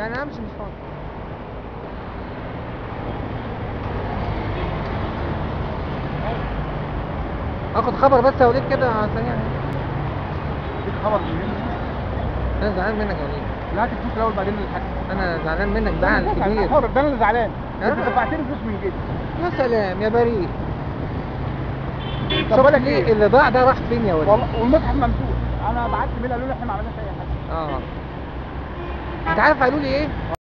لا انا امشي مش فاضي اخد خبر بس يا وليد كده سريع اديك خبر مهم انا زعلان منك يا وليد لا هات الفلوس الاول بعدين الحاج انا زعلان منك زعل كبير حر ده انا اللي زعلان يا انت راجل. دفعت لي فلوس من جيبي يا سلام يا بريء طب شوف بقول لك ليه ايه اللي ضاع ده راح فين يا وليد والله والمتحف ممسوح انا بعت ميل قالوا لي احنا ما عملناش اي حاجه اه انت عارف قالوا لي ايه